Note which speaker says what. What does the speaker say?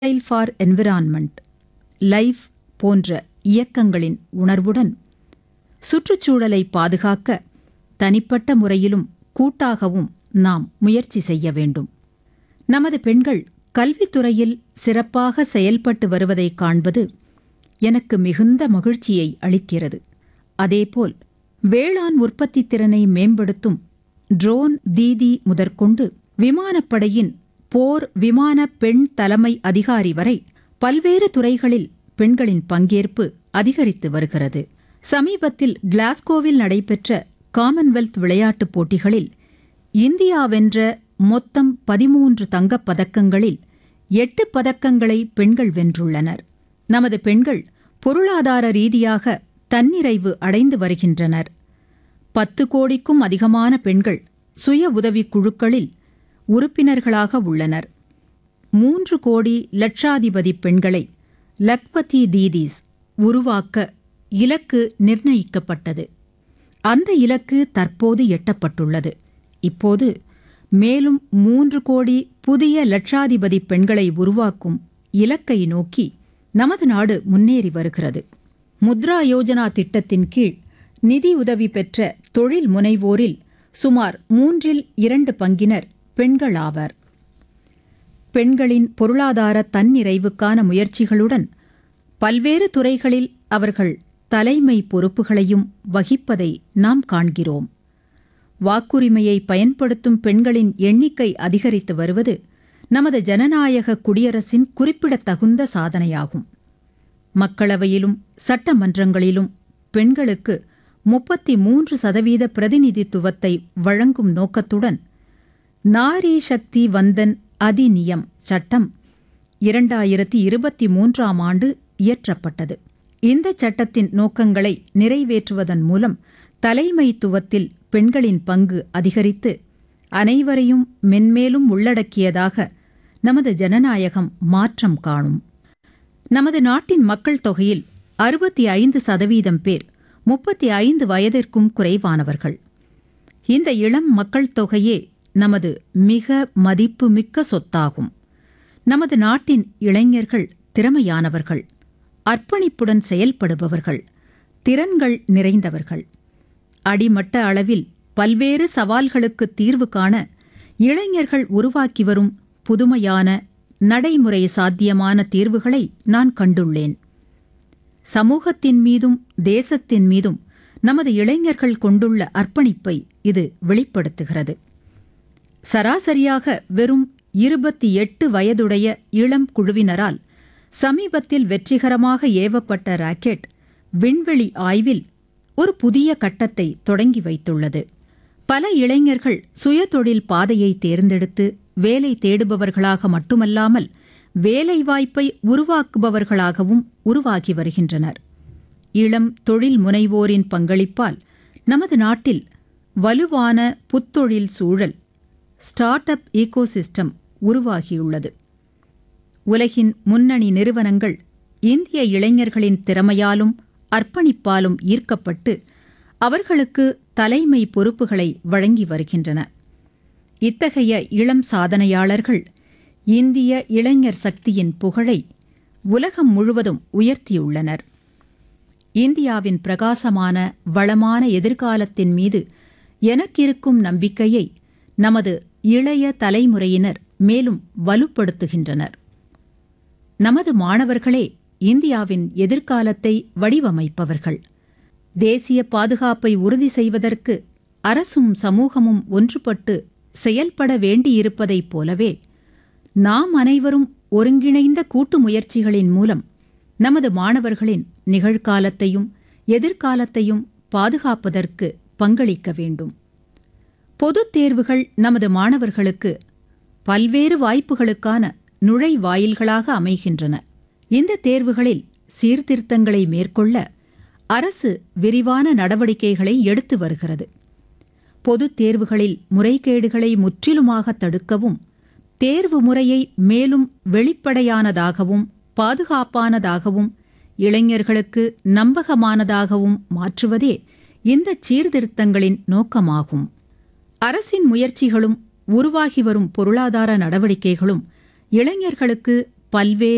Speaker 1: style for environment life போன்ற இயக்கங்களின் உணர்வுடன் சுற்றுச்சூழலை பாதுகாக்க தனிப்பட்ட முறையிலும் கூட்டாகவும் நாம் முயற்சி செய்ய வேண்டும் நமது பெண்கள் கல்வித்துறையில் சிறப்பாக செயல்பட்டு வருவதை காண்பது எனக்கு மிகுந்த மகிழ்ச்சியை அளிக்கிறது அதேபோல் வேளாண் உற்பத்தித் திறனை மேம்படுத்தும் ட்ரோன் தீதி முதற்கொண்டு விமானப்படையின் போர் விமான பெண் தலைமை அதிகாரி வரை பல்வேறு துறைகளில் பெண்களின் பங்கேற்பு அதிகரித்து வருகிறது சமீபத்தில் கிளாஸ்கோவில் நடைபெற்ற காமன்வெல்த் விளையாட்டுப் போட்டிகளில் இந்தியா வென்ற மொத்தம் பதிமூன்று தங்கப் பதக்கங்களில் எட்டு பதக்கங்களை பெண்கள் வென்றுள்ளனர் நமது பெண்கள் பொருளாதார ரீதியாக தன்னிறைவு அடைந்து வருகின்றனர் பத்து கோடிக்கும் அதிகமான பெண்கள் சுய உதவிக் குழுக்களில் உறுப்பினர்களாக உள்ளனர் மூன்று கோடி லட்சாதிபதி பெண்களை லக்பதி தீதீஸ் உருவாக்க இலக்கு நிர்ணயிக்கப்பட்டது அந்த இலக்கு தற்போது எட்டப்பட்டுள்ளது இப்போது மேலும் மூன்று கோடி புதிய லட்சாதிபதி பெண்களை உருவாக்கும் இலக்கை நோக்கி நமது நாடு முன்னேறி வருகிறது முத்ரா யோஜனா திட்டத்தின் கீழ் நிதியுதவி பெற்ற தொழில் முனைவோரில் சுமார் மூன்றில் இரண்டு பங்கினர் பெண்களாவர் பெண்களின் பொருளாதார தன்னிறைவுக்கான முயற்சிகளுடன் பல்வேறு துறைகளில் அவர்கள் தலைமை பொறுப்புகளையும் வகிப்பதை நாம் காண்கிறோம் வாக்குரிமையை பயன்படுத்தும் பெண்களின் எண்ணிக்கை அதிகரித்து வருவது நமது ஜனநாயக குடியரசின் குறிப்பிடத்தகுந்த சாதனையாகும் மக்களவையிலும் சட்டமன்றங்களிலும் பெண்களுக்கு முப்பத்தி மூன்று சதவீத பிரதிநிதித்துவத்தை வழங்கும் நோக்கத்துடன் நாரி சக்தி வந்தன் அதிநியம் சட்டம் இரண்டாயிரத்தி இருபத்தி மூன்றாம் ஆண்டு இயற்றப்பட்டது இந்த சட்டத்தின் நோக்கங்களை நிறைவேற்றுவதன் மூலம் தலைமைத்துவத்தில் பெண்களின் பங்கு அதிகரித்து அனைவரையும் மென்மேலும் உள்ளடக்கியதாக நமது ஜனநாயகம் மாற்றம் காணும் நமது நாட்டின் மக்கள் தொகையில் அறுபத்தி ஐந்து சதவீதம் பேர் முப்பத்தி ஐந்து வயதிற்கும் குறைவானவர்கள் இந்த இளம் மக்கள் தொகையே நமது மிக மதிப்புமிக்க சொத்தாகும் நமது நாட்டின் இளைஞர்கள் திறமையானவர்கள் அர்ப்பணிப்புடன் செயல்படுபவர்கள் திறன்கள் நிறைந்தவர்கள் அடிமட்ட அளவில் பல்வேறு சவால்களுக்கு தீர்வு காண இளைஞர்கள் உருவாக்கி வரும் புதுமையான நடைமுறை சாத்தியமான தீர்வுகளை நான் கண்டுள்ளேன் சமூகத்தின் மீதும் தேசத்தின் மீதும் நமது இளைஞர்கள் கொண்டுள்ள அர்ப்பணிப்பை இது வெளிப்படுத்துகிறது சராசரியாக வெறும் இருபத்தி எட்டு வயதுடைய இளம் குழுவினரால் சமீபத்தில் வெற்றிகரமாக ஏவப்பட்ட ராக்கெட் விண்வெளி ஆய்வில் ஒரு புதிய கட்டத்தை தொடங்கி வைத்துள்ளது பல இளைஞர்கள் சுயதொழில் பாதையை தேர்ந்தெடுத்து வேலை தேடுபவர்களாக மட்டுமல்லாமல் வேலைவாய்ப்பை உருவாக்குபவர்களாகவும் உருவாகி வருகின்றனர் இளம் தொழில் முனைவோரின் பங்களிப்பால் நமது நாட்டில் வலுவான புத்தொழில் சூழல் ஸ்டார்ட் அப் ஈகோசிஸ்டம் உருவாகியுள்ளது உலகின் முன்னணி நிறுவனங்கள் இந்திய இளைஞர்களின் திறமையாலும் அர்ப்பணிப்பாலும் ஈர்க்கப்பட்டு அவர்களுக்கு தலைமை பொறுப்புகளை வழங்கி வருகின்றன இத்தகைய இளம் சாதனையாளர்கள் இந்திய இளைஞர் சக்தியின் புகழை உலகம் முழுவதும் உயர்த்தியுள்ளனர் இந்தியாவின் பிரகாசமான வளமான எதிர்காலத்தின் மீது எனக்கிருக்கும் நம்பிக்கையை நமது இளைய தலைமுறையினர் மேலும் வலுப்படுத்துகின்றனர் நமது மாணவர்களே இந்தியாவின் எதிர்காலத்தை வடிவமைப்பவர்கள் தேசிய பாதுகாப்பை உறுதி செய்வதற்கு அரசும் சமூகமும் ஒன்றுபட்டு செயல்பட வேண்டியிருப்பதைப் போலவே நாம் அனைவரும் ஒருங்கிணைந்த கூட்டு முயற்சிகளின் மூலம் நமது மாணவர்களின் நிகழ்காலத்தையும் எதிர்காலத்தையும் பாதுகாப்பதற்கு பங்களிக்க வேண்டும் பொதுத் தேர்வுகள் நமது மாணவர்களுக்கு பல்வேறு வாய்ப்புகளுக்கான நுழைவாயில்களாக அமைகின்றன இந்த தேர்வுகளில் சீர்திருத்தங்களை மேற்கொள்ள அரசு விரிவான நடவடிக்கைகளை எடுத்து வருகிறது பொதுத் தேர்வுகளில் முறைகேடுகளை முற்றிலுமாக தடுக்கவும் தேர்வு முறையை மேலும் வெளிப்படையானதாகவும் பாதுகாப்பானதாகவும் இளைஞர்களுக்கு நம்பகமானதாகவும் மாற்றுவதே இந்த சீர்திருத்தங்களின் நோக்கமாகும் அரசின் முயற்சிகளும் உருவாகி வரும் பொருளாதார நடவடிக்கைகளும் இளைஞர்களுக்கு பல்வேறு